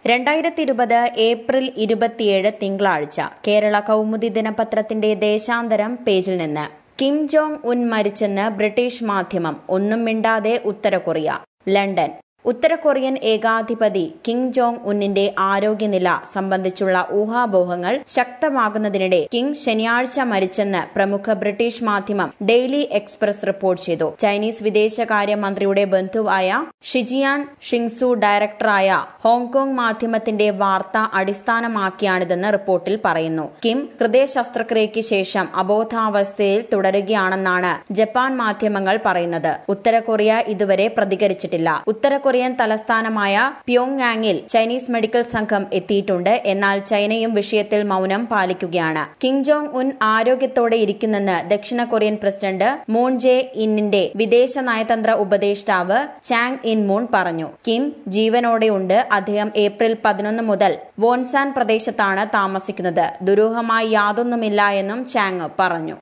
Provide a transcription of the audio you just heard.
രണ്ടായിരത്തി ഇരുപത് ഏപ്രിൽ ഇരുപത്തിയേഴ് തിങ്കളാഴ്ച കേരള കൗമുദി ദിനപത്രത്തിന്റെ ദേശാന്തരം പേജിൽ നിന്ന് കിം ജോങ് ഉൻ മരിച്ചെന്ന് ബ്രിട്ടീഷ് മാധ്യമം ഒന്നും മിണ്ടാതെ ഉത്തര കൊറിയ ലണ്ടൻ ഉത്തര കൊറിയൻ ഏകാധിപതി കിം ജോങ് ഉന്നിന്റെ ആരോഗ്യനില സംബന്ധിച്ചുള്ള ഊഹാപോഹങ്ങൾ ശക്തമാകുന്നതിനിടെ കിം ശനിയാഴ്ച മരിച്ചെന്ന് പ്രമുഖ ബ്രിട്ടീഷ് മാധ്യമം ഡെയിലി എക്സ്പ്രസ് റിപ്പോർട്ട് ചെയ്തു ചൈനീസ് വിദേശകാര്യമന്ത്രിയുടെ ബന്ധുവായ ഷിജിയാൻ ഷിങ്സു ഡയറക്ടറായ ഹോങ്കോങ് മാധ്യമത്തിന്റെ വാർത്ത അടിസ്ഥാനമാക്കിയാണിതെന്ന് റിപ്പോർട്ടിൽ പറയുന്നു കിം ഹൃദയ ശസ്ത്രക്രിയയ്ക്ക് ശേഷം അബോധാവസ്ഥയിൽ തുടരുകയാണെന്നാണ് ജപ്പാൻ മാധ്യമങ്ങൾ പറയുന്നത് ഉത്തര കൊറിയ ഇതുവരെ പ്രതികരിച്ചിട്ടില്ല ഉത്തര കൊറിയൻ തലസ്ഥാനമായ പ്യോങ്യാങ്ങിൽ ചൈനീസ് മെഡിക്കൽ സംഘം എത്തിയിട്ടുണ്ട് എന്നാൽ ചൈനയും വിഷയത്തിൽ മൗനം പാലിക്കുകയാണ് കിം ജോങ് ഉൻ ആരോഗ്യത്തോടെ ഇരിക്കുന്നെന്ന് ദക്ഷിണ കൊറിയൻ പ്രസിഡന്റ് മൂൺ ജെ ഇന്നിന്റെ വിദേശ നയതന്ത്ര ഉപദേഷ്ടാവ് ചാങ് ഇൻ മൂൺ പറഞ്ഞു കിം ജീവനോടെയുണ്ട് അദ്ദേഹം ഏപ്രിൽ പതിനൊന്ന് മുതൽ വോൺസാൻ പ്രദേശത്താണ് താമസിക്കുന്നത് ദുരൂഹമായി യാതൊന്നുമില്ല എന്നും ചാങ് പറഞ്ഞു